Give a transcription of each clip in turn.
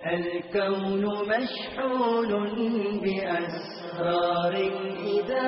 الكون مشحون بأسرار إذا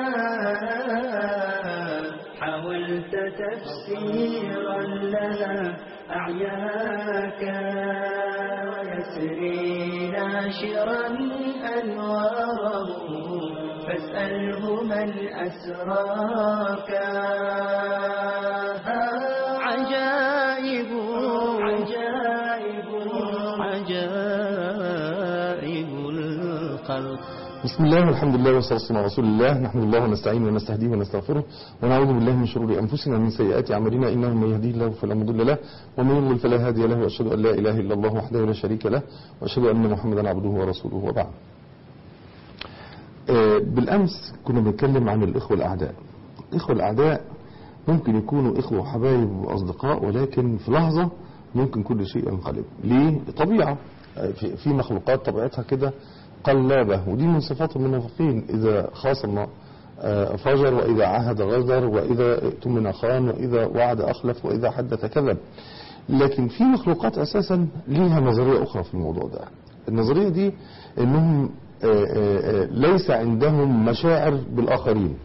حاولت تفسيرا لها أعياك يسري ناشرا أنواره فاسأله من أسراك عجائب عجائب عجائب الخلق بسم الله والحمد لله والصلاة والسلام على رسول الله نحمد الله ونستعينه ونستهديه ونستغفره ونعوذ بالله من شرور أنفسنا ومن سيئات أعمالنا إنه من يهديه الله فلا مضل له ومن يضلل فلا هادي له وأشهد أن لا إله إلا الله وحده لا شريك له وأشهد أن محمدا عبده ورسوله وبعد آه، بالأمس كنا بنتكلم عن الإخوة الأعداء الإخوة الأعداء ممكن يكونوا إخوة وحبايب وأصدقاء ولكن في لحظة ممكن كل شيء ينقلب ليه؟ طبيعة آه، في- في مخلوقات طبيعتها كده قلابة ودي من صفات المنافقين إذا خاصم آه، فجر وإذا عهد غدر وإذا اؤتمن خان وإذا وعد أخلف وإذا حدث كذب لكن في مخلوقات أساسا ليها نظرية أخرى في الموضوع ده النظرية دي أنهم آه، آه، آه، ليس عندهم مشاعر بالآخرين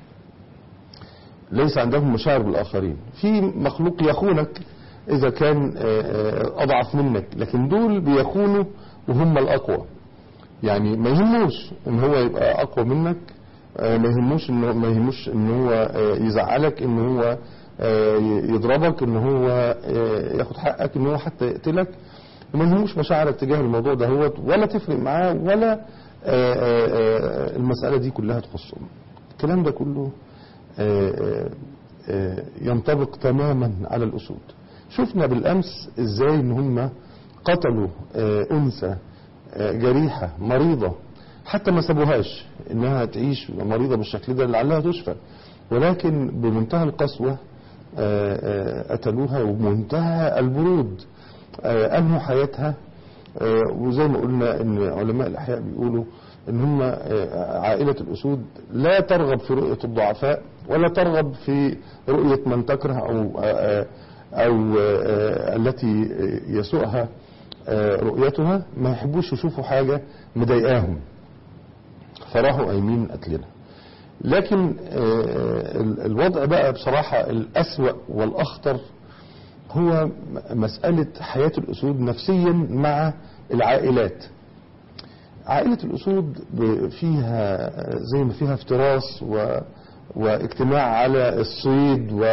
ليس عندهم مشاعر بالآخرين في مخلوق يخونك إذا كان آه، آه، أضعف منك لكن دول بيخونوا وهم الأقوى يعني ما يهموش ان هو يبقى اقوى منك آه، ما يهموش انه ما يهموش ان هو آه، يزعلك ان هو آه، يضربك ان هو آه، ياخد حقك ان هو حتى يقتلك وما يهموش مشاعرك تجاه الموضوع ده هو ولا تفرق معاه ولا آه، آه، آه، المسألة دي كلها تخصهم الكلام ده كله آه، آه، آه، ينطبق تماما على الأسود شفنا بالأمس ازاي ان هم قتلوا آه، أنثى آه، جريحة مريضة حتى ما سابوهاش انها تعيش مريضة بالشكل ده لعلها تشفى ولكن بمنتهى القسوة آه، آه، قتلوها وبمنتهى البرود آه، انهوا حياتها آه، وزي ما قلنا ان علماء الاحياء بيقولوا ان هم آه، عائلة الاسود لا ترغب في رؤية الضعفاء ولا ترغب في رؤية من تكره او آه، او آه، التي يسوءها آه، رؤيتها ما يحبوش يشوفوا حاجة مضايقاهم فراحوا قايمين قتلنا لكن آه، ال- الوضع بقى بصراحة الأسوأ والأخطر هو م- مسألة حياة الأسود نفسيا مع العائلات عائلة الأسود ب- فيها زي ما فيها افتراس و واجتماع على الصيد و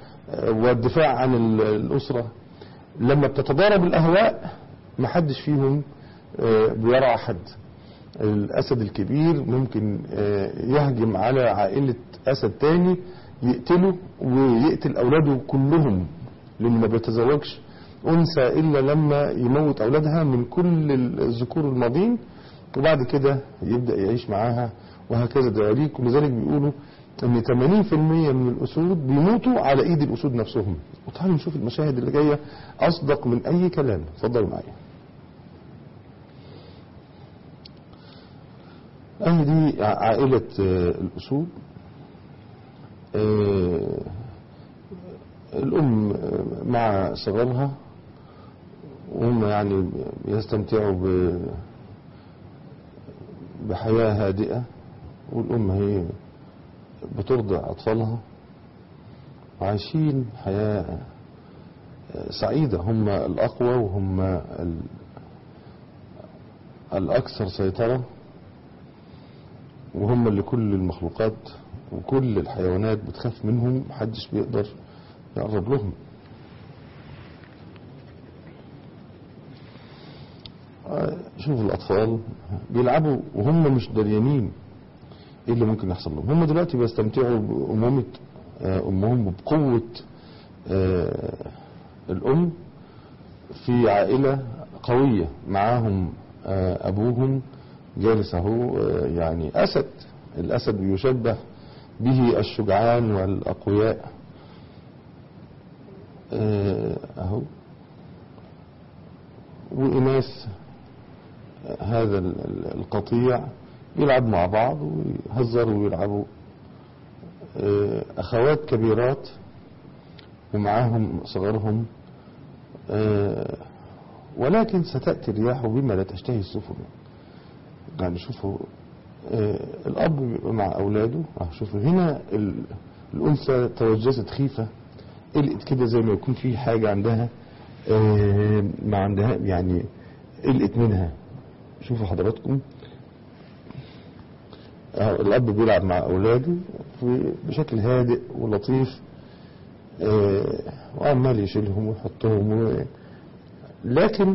والدفاع عن ال- الأسرة لما بتتضارب الأهواء محدش فيهم آه، بيرعى حد الأسد الكبير ممكن آه، يهجم على عائلة أسد تاني يقتله ويقتل أولاده كلهم لأنه ما بيتزوجش أنثى إلا لما يموت أولادها من كل الذكور الماضين وبعد كده يبدأ يعيش معاها وهكذا دواليك ولذلك بيقولوا ان 80% من الاسود بيموتوا على ايد الاسود نفسهم وتعالوا نشوف المشاهد اللي جايه اصدق من اي كلام اتفضلوا معايا أهي دي عائلة آه، الأسود آه، الأم آه، مع صغارها وهم يعني يستمتعوا ب بحياة هادئة والأم هي بترضع أطفالها وعايشين حياة آه، سعيدة هم الأقوى وهم ال- الأكثر سيطرة وهم اللي كل المخلوقات وكل الحيوانات بتخاف منهم محدش بيقدر يقرب لهم آه، شوف الأطفال بيلعبوا وهم مش دريانين ايه اللي ممكن يحصل لهم هم دلوقتي بيستمتعوا بأمومة آه، أمهم وبقوة آه، الأم في عائلة قوية معاهم آه، أبوهم جالس أهو آه، يعني أسد الأسد يشبه به الشجعان والأقوياء آه، أهو وإناث هذا ال- ال- القطيع يلعب مع بعض ويهزروا ويلعبوا آه، أخوات كبيرات ومعاهم صغارهم آه، ولكن ستأتي الرياح بما لا تشتهي السفن يعني شوفوا آه، الأب بيبقى مع أولاده آه، شوفوا هنا ال- الأنثى توجست خيفة قلقت كده زي ما يكون في حاجة عندها آه، ما عندها يعني قلقت منها شوفوا حضراتكم آه، الأب بيلعب مع أولاده في- بشكل هادئ ولطيف آه، وعمال يشيلهم ويحطهم و... لكن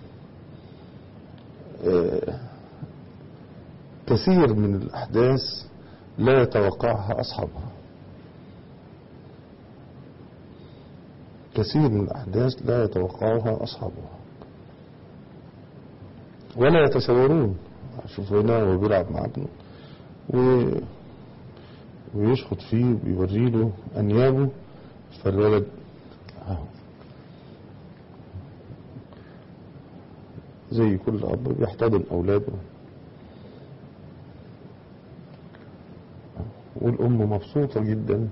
آه، كثير من الأحداث لا يتوقعها أصحابها كثير من الأحداث لا يتوقعها أصحابها ولا يتصورون شوف هنا وهو بيلعب مع ابنه و... ويشخط فيه ويوري له أنيابه فالولد أهو زي كل أب بيحتضن أولاده والأم مبسوطة جدا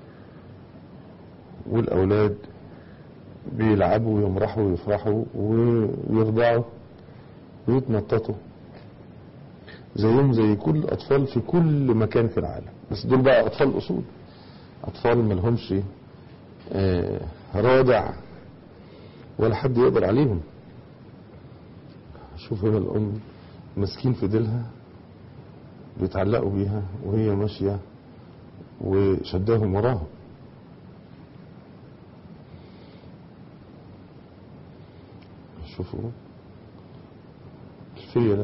والأولاد بيلعبوا ويمرحوا ويفرحوا ويرضعوا ويتنططوا زيهم زي كل الأطفال في كل مكان في العالم بس دول بقى أطفال أصول أطفال ملهمش آه، رادع ولا حد يقدر عليهم شوف هنا الأم ماسكين في ديلها بيتعلقوا بيها وهي ماشية وشداهم وراها شوفوا الفيلة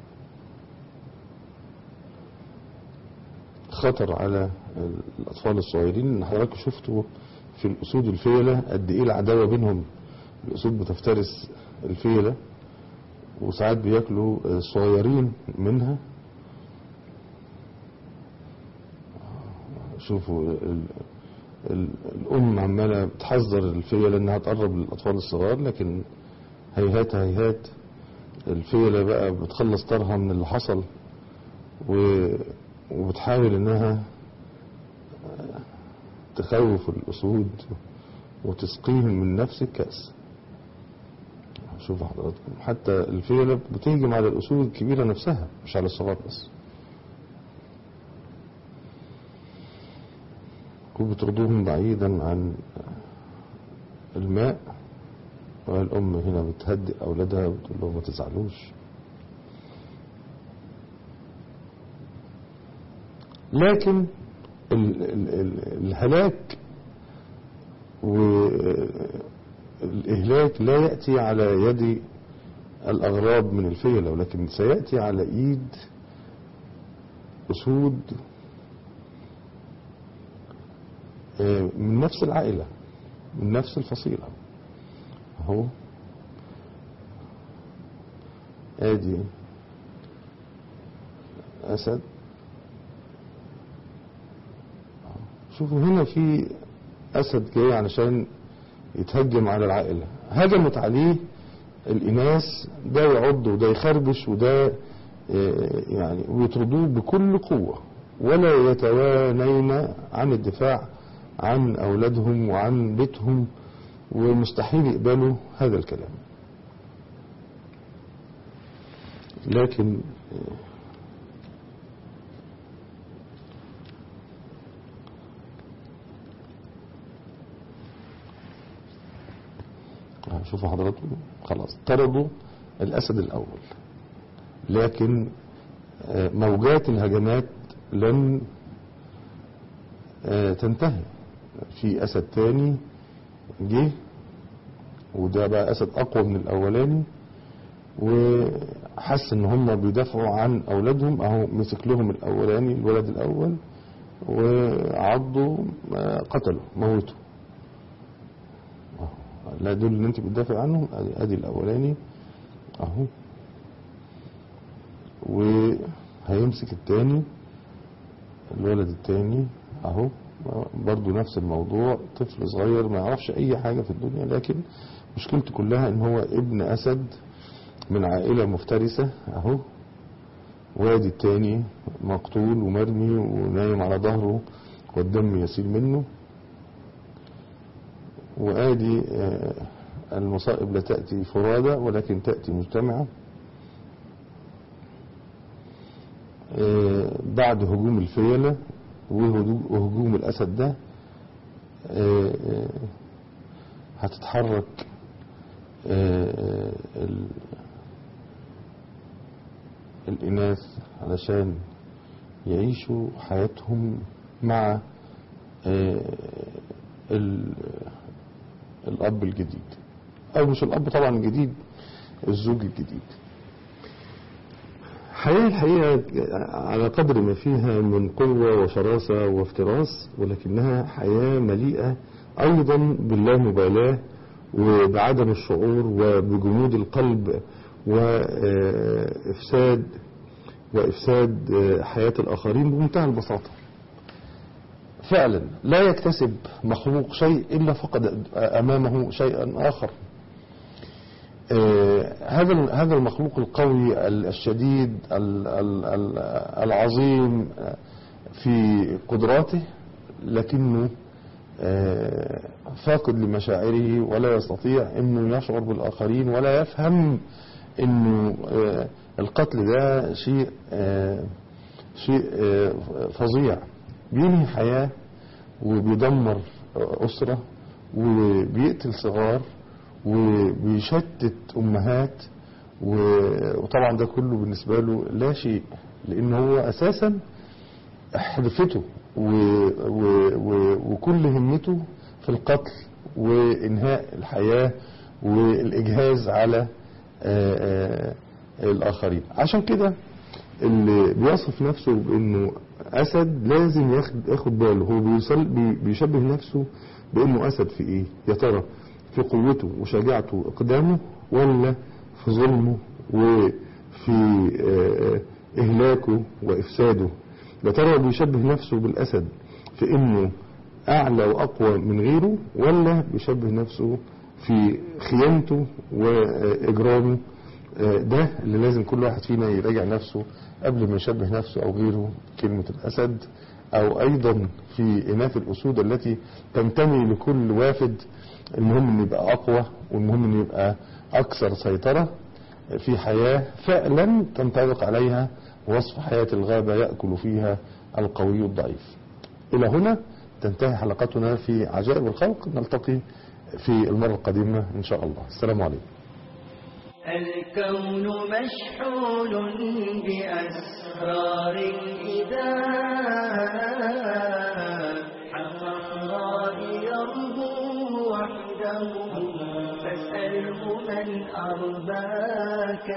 خطر على الأطفال الصغيرين إن حضراتكم شفتوا في الأسود الفيلة قد إيه العداوة بينهم الأسود بتفترس الفيلة وساعات بياكلوا الصغيرين منها شوفوا ال ال الأم عمالة بتحذر الفيلة إنها تقرب للأطفال الصغار لكن هيهات هيهات الفيلة بقى بتخلص طارها من اللي حصل و وبتحاول إنها تخوف الأسود وتسقيهم من نفس الكأس شوفوا حضراتكم حتى الفيلة بتهجم على الأسود الكبيرة نفسها مش على الصغار بس وبترضوهم بعيدا عن الماء والأم هنا بتهدئ أولادها وبتقول لهم ما تزعلوش لكن ال ال ال الهلاك والإهلاك لا يأتي على يد الأغراب من الفيلة ولكن سيأتي على إيد أسود من نفس العائلة من نفس الفصيلة اهو ادي اسد شوفوا هنا في اسد جاي علشان يتهجم على العائلة هجمت عليه الاناث ده يعض وده يخربش وده يعني ويطردوه بكل قوة ولا يتوانين عن الدفاع عن أولادهم وعن بيتهم ومستحيل يقبلوا هذا الكلام لكن شوفوا حضراتكم خلاص طردوا الأسد الأول لكن موجات الهجمات لن تنتهي في أسد تاني جه وده بقى أسد أقوى من الأولاني وحس إن هم بيدافعوا عن أولادهم أهو مسك لهم الأولاني الولد الأول وعضوا قتلوا موتوا لا دول اللي انت بتدافع عنهم ادي ادي الاولاني اهو وهيمسك التاني الولد التاني اهو برضو نفس الموضوع طفل صغير ما يعرفش اي حاجة في الدنيا لكن مشكلته كلها ان هو ابن اسد من عائلة مفترسة اهو وادي التاني مقتول ومرمي ونايم على ظهره والدم يسيل منه وادي المصائب لا تأتي فرادى ولكن تأتي مجتمعة آه، بعد هجوم الفيلة وهدو- وهجوم الأسد ده آه، آه، هتتحرك آه، ال- الإناث علشان يعيشوا حياتهم مع آه، ال- الأب الجديد أو مش الأب طبعا الجديد الزوج الجديد حياة الحقيقة على قدر ما فيها من قوة وشراسة وافتراس ولكنها حياة مليئة أيضا باللامبالاة وبعدم الشعور وبجمود القلب وإفساد وإفساد حياة الآخرين بمنتهى البساطة فعلا لا يكتسب مخلوق شيء إلا فقد أمامه شيئا آخر آه، هذا هذا المخلوق القوي ال- الشديد ال- ال- ال- العظيم آه، في قدراته لكنه آه، فاقد لمشاعره ولا يستطيع انه يشعر بالاخرين ولا يفهم انه آه، القتل ده شيء آه، شيء آه، فظيع بينهي حياه وبيدمر أسرة وبيقتل صغار وبيشتت أمهات و- وطبعا ده كله بالنسبة له لا شيء لأن هو أساسا حرفته و و و وكل همته في القتل وإنهاء الحياة والإجهاز على آه، آه، الآخرين عشان كده اللي بيصف نفسه بانه اسد لازم ياخد ياخد باله هو بيسل بي- بيشبه نفسه بانه اسد في ايه يا ترى في قوته وشجاعته واقدامه ولا في ظلمه وفي آه، اهلاكه وافساده يا ترى بيشبه نفسه بالاسد في انه اعلى واقوى من غيره ولا بيشبه نفسه في خيانته واجرامه آه، ده اللي لازم كل واحد فينا يراجع نفسه قبل ما يشبه نفسه او غيره كلمة الاسد او ايضا في اناث الاسود التي تنتمي لكل وافد المهم انه يبقى اقوى والمهم انه يبقى اكثر سيطرة في حياة فعلا تنطبق عليها وصف حياة الغابة يأكل فيها القوي الضعيف الى هنا تنتهي حلقتنا في عجائب الخلق نلتقي في المرة القادمة ان شاء الله السلام عليكم الكون مشحون بأسرار إذا حق الله يربو وحده فاسأله من أرباك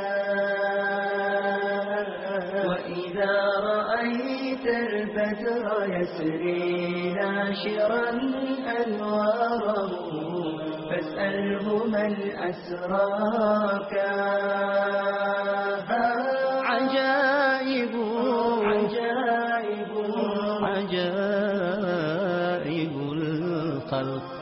وإذا رأيت البدر يسري ناشرا أنواره فاسأله من أسراك عجائب عجائب عجائب الخلق